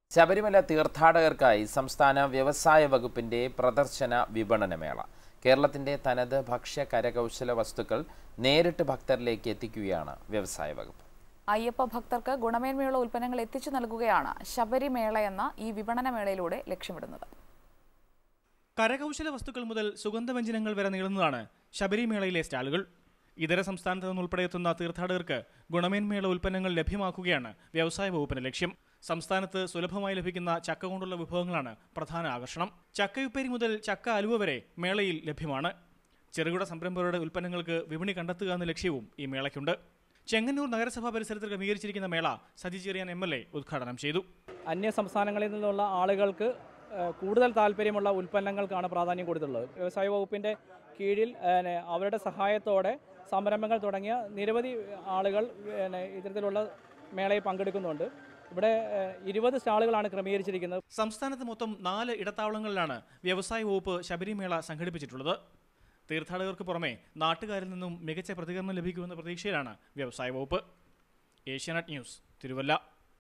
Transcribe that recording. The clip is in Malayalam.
ശബരിമല തീർത്ഥാടകർക്കായി സംസ്ഥാന വ്യവസായ വകുപ്പിന്റെ പ്രദർശന വിപണനമേള കേരളത്തിന്റെ തനത് ഭക്ഷ്യ കരകൗശല വസ്തുക്കൾ നേരിട്ട് ഭക്തരിലേക്ക് എത്തിക്കുകയാണ് വ്യവസായ വകുപ്പ് അയ്യപ്പ ഭക്തർക്ക് ഗുണമേന്മയുള്ള ഉൽപ്പന്നങ്ങൾ എത്തിച്ചു നൽകുകയാണ് ശബരിമേള എന്ന ഈ വിപണന മേളയിലൂടെ ലക്ഷ്യമിടുന്നത് കരകൗശല വസ്തുക്കൾ മുതൽ സുഗന്ധവ്യഞ്ജനങ്ങൾ വരെ നീളുന്നതാണ് ശബരിമേളയിലെ സ്റ്റാളുകൾ ഇതര സംസ്ഥാനത്ത് നിന്നുൾപ്പെടെ എത്തുന്ന തീർത്ഥാടകർക്ക് ഗുണമേന്മയുള്ള ഉൽപ്പന്നങ്ങൾ ലഭ്യമാക്കുകയാണ് വ്യവസായ വകുപ്പിന്റെ ലക്ഷ്യം സംസ്ഥാനത്ത് സുലഭമായി ലഭിക്കുന്ന ചക്ക കൊണ്ടുള്ള വിഭവങ്ങളാണ് പ്രധാന ആകർഷണം ചക്കയുപ്പേരി മുതൽ ചക്ക അലുവ വരെ മേളയിൽ ലഭ്യമാണ് ചെറുകിട സംരംഭകരുടെ ഉൽപ്പന്നങ്ങൾക്ക് വിപണി കണ്ടെത്തുക എന്ന ലക്ഷ്യവും ഈ മേളയ്ക്കുണ്ട് ചെങ്ങന്നൂർ നഗരസഭാ പരിസരത്ത് ക്രമീകരിച്ചിരിക്കുന്ന മേള Saji Cherian M L A ഉദ്ഘാടനം ചെയ്തു അന്യ സംസ്ഥാനങ്ങളിൽ നിന്നുള്ള ആളുകൾക്ക് ഏഹ്, കൂടുതൽ താല്പര്യമുള്ള ഉൽപ്പന്നങ്ങൾക്കാണ് പ്രാധാന്യം കൊടുത്തുള്ളത് വ്യവസായ വകുപ്പിൻ്റെ കീഴിൽ ഏഹ്, അവരുടെ സഹായത്തോടെ സംരംഭങ്ങൾ തുടങ്ങിയ നിരവധി ആളുകൾ ഏഹ്, ഇത്തരത്തിലുള്ള മേളയിൽ പങ്കെടുക്കുന്നുണ്ട് ഇവിടെ ഏഹ്, ഇരുപത് സ്റ്റാളുകളാണ് ക്രമീകരിച്ചിരിക്കുന്നത് സംസ്ഥാനത്ത് മൊത്തം നാല് ഇടത്താവളങ്ങളിലാണ് വ്യവസായ വകുപ്പ് ശബരിമേള സംഘടിപ്പിച്ചിട്ടുള്ളത് തീർത്ഥാടകർക്ക് പുറമെ നാട്ടുകാരിൽ നിന്നും മികച്ച പ്രതികരണം ലഭിക്കുമെന്ന പ്രതീക്ഷയിലാണ് വ്യവസായ വകുപ്പ് ഏഷ്യാനെറ്റ് ന്യൂസ് തിരുവല്ല